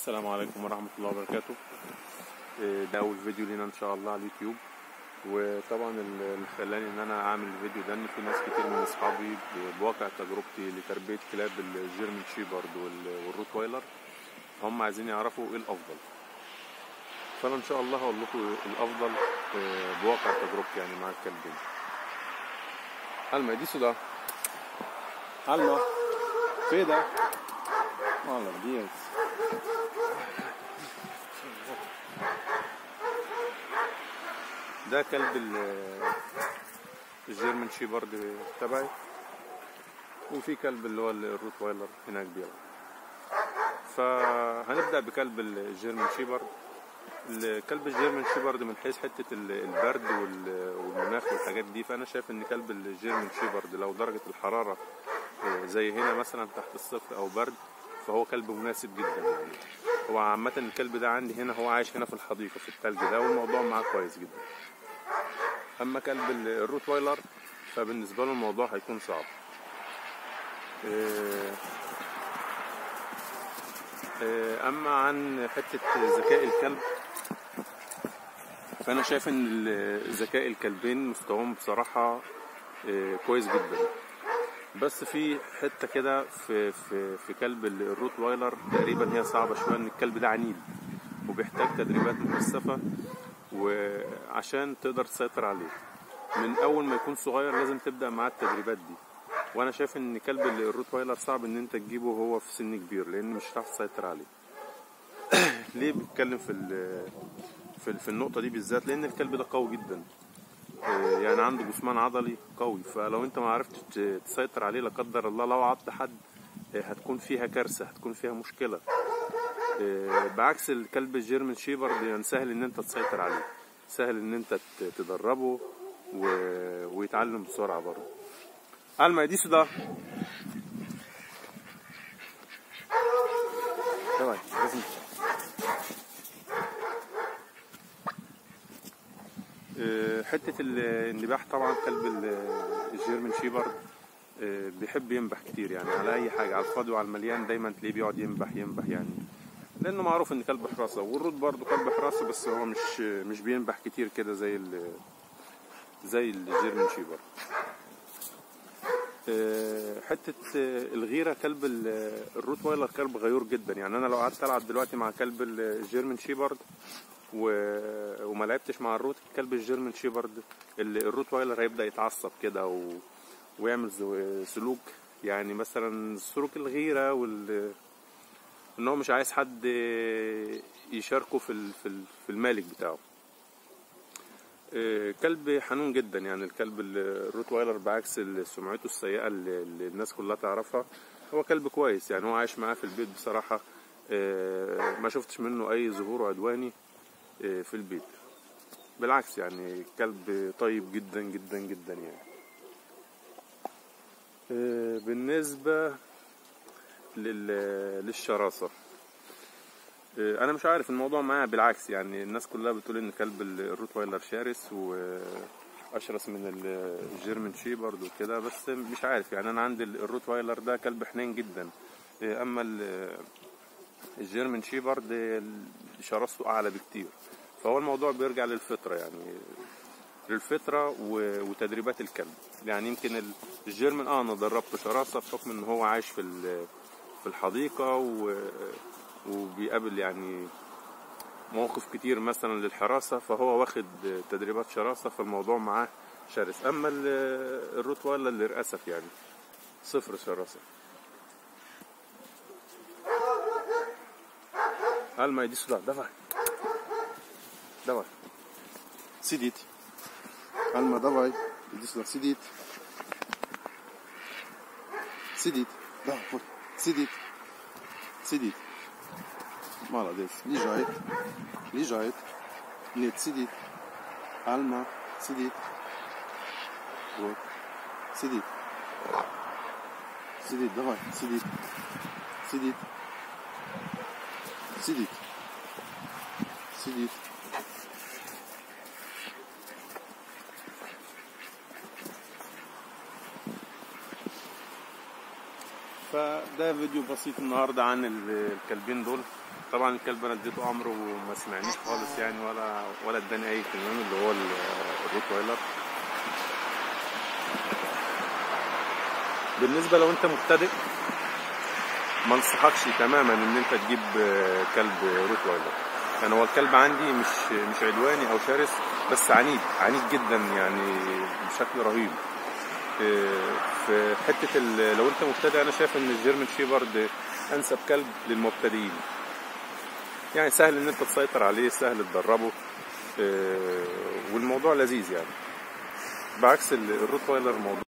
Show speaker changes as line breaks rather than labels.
السلام عليكم ورحمة الله وبركاته إيه، ده أول فيديو لينا إن شاء الله على اليوتيوب وطبعا اللي خلاني إن أنا أعمل الفيديو ده إن في ناس كتير من أصحابي ب- بواقع تجربتي لتربية كلاب الجيرمن شيبرد وال- والروتوايلر هم عايزين يعرفوا إيه الأفضل فأنا إن شاء الله هقول لكم الأفضل إيه، بواقع تجربتي يعني مع الكلبين Alma, disso dá. Alma, Feda. Olha, Dias. ده كلب ال- الجيرمن شيبرد تبعي وفي كلب اللي هو الروت وايلر هناك بيلعب فهنبدأ بكلب الجيرمن شيبرد الكلب الجيرمن شيبرد من حيث حتة ال- البرد وال- والمناخ والحاجات دي فأنا شايف إن كلب الجيرمن شيبرد لو درجة الحرارة آه، زي هنا مثلا تحت الصفر أو برد فهو كلب مناسب جدا يعني هو عامة الكلب ده عندي هنا هو عايش هنا في الحديقة في التلج ده والموضوع معاه كويس جدا أما كلب ال- الروت وايلر فبالنسبة له الموضوع هيكون صعب آه، آه، أما عن حتة ذكاء الكلب فأنا شايف إن ال- ذكاء الكلبين مستواهم بصراحة آه، كويس جدا بس في حته كده في في في كلب ال- الروت وايلر تقريبا هي صعبه شويه ان الكلب ده عنيد وبيحتاج تدريبات مكثفه وعشان تقدر تسيطر عليه من اول ما يكون صغير لازم تبدا معاه التدريبات دي وانا شايف ان كلب ال- الروت وايلر صعب ان انت تجيبه وهو في سن كبير لان مش هتعرف تسيطر عليه ليه بتكلم في ال- في في النقطه دي بالذات لان الكلب ده قوي جدا آه، يعني عنده جسمان عضلي قوي فلو انت ما عرفتش ت- تسيطر عليه لا قدر الله لو عض حد آه، هتكون فيها كارثه هتكون فيها مشكله آه، بعكس الكلب الجيرمن شيبرد يعني سهل ان انت تسيطر عليه سهل ان انت ت- تدربه و... ويتعلم بسرعه برضه Alma, disso dá. Давай, возьми. آه، حتة ال- النباح طبعا كلب ال- الجيرمن شيبرد آه، بيحب ينبح كتير يعني على أي حاجة على الفاضي وعلى المليان دايما تلاقيه بيقعد ينبح ينبح يعني لأنه معروف إن كلب حراسة والرود برضه كلب حراسة بس هو مش مش بينبح كتير كده زي ال زي الجيرمن شيبرد آه، حتة آه، الغيرة كلب ال- الروت وايلر كلب غيور جدا يعني أنا لو قعدت ألعب دلوقتي مع كلب ال- الجيرمن شيبرد و... وما لعبتش مع الروت كلب الجيرمن شيبرد ال- الروت وايلر هيبدأ يتعصب كده و... ويعمل زو- سلوك يعني مثلا سلوك الغيرة وال ان هو مش عايز حد يشاركه في ال- في ال- في المالك بتاعه آه، كلب حنون جدا يعني الكلب ال- الروت وايلر بعكس ال- سمعته السيئة اللي اللي الناس كلها تعرفها هو كلب كويس يعني هو عايش معاه في البيت بصراحة آه، ما شفتش منه أي ظهور عدواني آه، في البيت بالعكس يعني كلب طيب جدا جدا جدا يعني آه، بالنسبة لل- للشراسة آه، انا مش عارف الموضوع معاه بالعكس يعني الناس كلها بتقول ان كلب ال- الروت وايلر شرس واشرس من ال- الجيرمن شيبرد وكده بس مش عارف يعني انا عندي ال- الروت وايلر ده كلب حنين جدا آه، اما ال- الجيرمن شيبرد آه، شراسته اعلى بكتير فهو الموضوع بيرجع للفطره يعني للفطره و- وتدريبات الكلب يعني يمكن ال- الجيرمن اه انا دربته شراسه بحكم ان هو عايش في ال- في الحديقه و وبيقابل يعني مواقف كتير مثلا للحراسة فهو واخد تدريبات شراسة فالموضوع معاه شرس أما ال- الروت وايلر للأسف يعني صفر شراسة Alma, iди сюда, давай. Давай. Сидит. Alma, давай. Иди сюда, сидит. Сидит. Да, вот. Сидит. Сидит. Молодец. Лежает. Лежает. Нет, сидит. Альма сидит. Вот. Сидит. Сидит, давай, сидит. Сидит. Сидит. Сидит. فده فيديو بسيط النهارده عن ال- الكلبين دول طبعا الكلب انا اديته امر وما سمعنيش خالص يعني ولا ولا اداني اي اهتمام اللي هو ال- الروت وايلر بالنسبه لو انت مبتدئ ما انصحكش تماما ان انت تجيب آه، كلب روت وايلر يعني هو الكلب عندي مش مش عدواني او شرس بس عنيد عنيد جدا يعني بشكل رهيب آه، في حته ال- لو انت مبتدئ انا شايف ان الجيرمن شيبرد انسب كلب للمبتدئين يعني سهل ان انت تسيطر عليه سهل تدربه آه، والموضوع لذيذ يعني بعكس ال- الروت وايلر موضوع